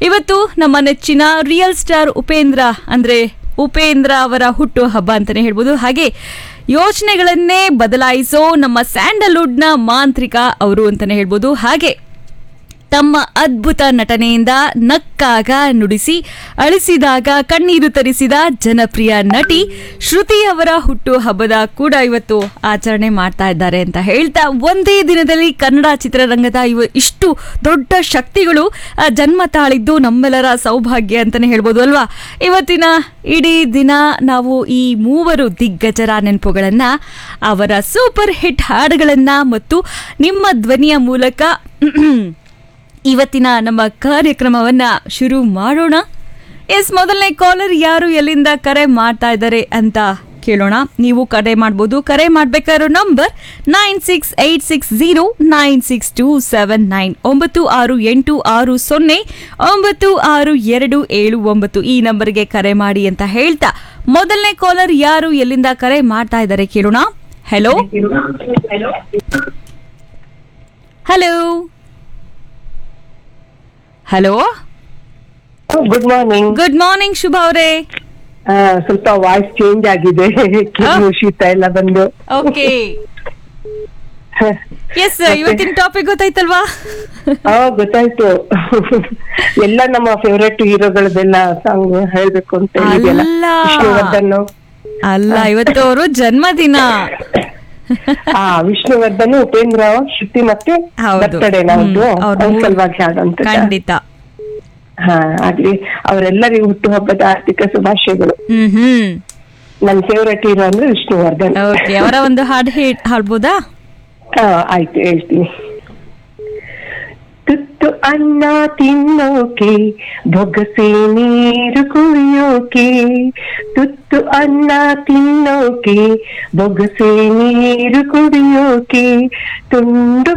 ಇವತ್ತು ನಮ್ಮ ನೆಚ್ಚಿನ ರಿಯಲ್ ಸ್ಟಾರ್ ಉಪೇಂದ್ರ ಅಂದ್ರೆ ಉಪೇಂದ್ರ ಅವರ ಹುಟ್ಟು ಹಬ್ಬ ಅಂತಾನೆ ಹೇಳ್ಬೋದು ಹಾಗೆ ಯೋಚನೆಗಳನ್ನೇ ಬದಲಾಯಿಸೋ ನಮ್ಮ ಸ್ಯಾಂಡಲ್ವುಡ್ನ ಮಾಂತ್ರಿಕ ಅವರು ಅಂತಾನೆ ಹೇಳ್ಬೋದು ಹಾಗೆ ತಮ್ಮ ಅದ್ಭುತ ನಟನೆಯಿಂದ ನಕ್ಕಾಗ ನುಡಿಸಿ ಅಳಿಸಿದಾಗ ಕಣ್ಣೀರು ತರಿಸಿದ ಜನಪ್ರಿಯ ನಟಿ ಶ್ರುತಿ ಅವರ ಹುಟ್ಟು ಹಬ್ಬದ ಕೂಡ ಇವತ್ತು ಆಚರಣೆ ಮಾಡ್ತಾ ಇದ್ದಾರೆ ಅಂತ ಹೇಳ್ತಾ ಒಂದೇ ದಿನದಲ್ಲಿ ಕನ್ನಡ ಚಿತ್ರರಂಗದ ಇವ ಇಷ್ಟು ದೊಡ್ಡ ಶಕ್ತಿಗಳು ಆ, ಜನ್ಮ ತಾಳಿದ್ದು ನಮ್ಮೆಲ್ಲರ ಸೌಭಾಗ್ಯ ಅಂತಾನೆ ಹೇಳ್ಬೋದು ಅಲ್ವಾ ಇವತ್ತಿನ ಇಡೀ ದಿನ ನಾವು ಈ ಮೂವರು ದಿಗ್ಗಜರ ನೆನಪುಗಳನ್ನ ಅವರ ಸೂಪರ್ ಹಿಟ್ ಹಾಡುಗಳನ್ನ ಮತ್ತು ನಿಮ್ಮ ಧ್ವನಿಯ ಮೂಲಕ ಇವತ್ತಿನ ನಮ್ಮ ಕಾರ್ಯಕ್ರಮವನ್ನ ಶುರು ಮಾಡೋಣ ಎಸ್ ಮೊದಲನೇ ಕಾಲರ್ ಯಾರು ಎಲ್ಲಿಂದ ಕರೆ ಮಾಡ್ತಾ ಇದ್ದಾರೆ ಅಂತ ಕೇಳೋಣ ನೀವು ಕರೆ ಮಾಡ್ಬೋದು ಕರೆ ಮಾಡ್ಬೇಕಾರೋ number nine six eight six zero nine six two seven nine ಒಂಬತ್ತು ಆರು ಎಂಟು ಆರು ಸೊನ್ನೆ ಒಂಬತ್ತು ಆರು ಎರಡು ಏಳು ಒಂಬತ್ತು ಈ ನಂಬರ್ಗೆ ಕರೆ ಮಾಡಿ ಅಂತ ಹೇಳ್ತಾ ಮೊದಲನೇ ಕಾಲರ್ ಯಾರು ಎಲ್ಲಿಂದ ಕರೆ ಮಾಡ್ತಾ ಇದ್ದಾರೆ ಕೇಳೋಣ hello hello hello good morning good morning Shubha ಅವರೇ ಸ್ವಲ್ಪ ವಾಯ್ಸ್ ಚೇಂಜ್ ಆಗಿದೆ ಕೆಮ್ಮು ಶೀತ ಎಲ್ಲ ಬಂದು ಓಕೆ ಎಸ್ ಇವತ್ತಿನ ಟಾಪಿಕ್ ಗೊತ್ತಾಯ್ತಲ್ವಾ ಆ ಗೊತ್ತಾಯ್ತು ಎಲ್ಲ ನಮ್ಮ ಫೇವ್ರೆಟ್ ಹೀರೋಗಳದೆಲ್ಲ ಸಾಂಗ್ ಹೇಳ್ಬೇಕು ಅಂತ ಹೇಳಿದೆಯಲ್ಲ ಅಲ್ಲ. ವಿಷ್ಣುವರ್ಧನ್ ಅಲ್ಲ ಇವತ್ತು ಅವರು ಜನ್ಮದಿನ ಆ ವಿಷ್ಣುವರ್ಧನ್ ಉಪೇಂದ್ರ ಶ್ರುತಿ ಮತ್ತೆ ಹೌದು. ಬರ್ತಡೆ ನಮ್ದು ಹ್ಮ್, ಅವ್ರ ಅವ್ರ ಮೂರು- ಸಲುವಾಗಿ ಹಾಡಂತ ಖಂಡಿತ ಹಾ ಆಗ್ಲಿ ಅವರೆಲ್ಲರಿಗೂ ಹುಟ್ಟುಹಬ್ಬದ ಆರ್ಥಿಕ ಶುಭಾಶಯಗಳು ಹ್ಮ್ ಹ್ಮ್ ನನ್ ಫೇವ್ರೆಟ್ ಹೀರೋ ಅಂದ್ರೆ ವಿಷ್ಣುವರ್ಧನ್ ಓಕೆ ಅವರ ಒಂದು ಹಾಡು ಹೇ- ಹಾಡ್ಬೋದಾ ಹಾ ಆಯ್ತು ಹೇಳ್ತೀನಿ ತುತ್ತು ಅನ್ನ ತಿನ್ನೋಕೆ ಬೊಗಸೆ ನೀರು ಕುಡಿಯೋಕೆ ತುತ್ತು ಅನ್ನ ತಿನ್ನೋಕೆ ಬೊಗಸೆ ನೀರು ಕುಡಿಯೋಕೆ ತುಂಡು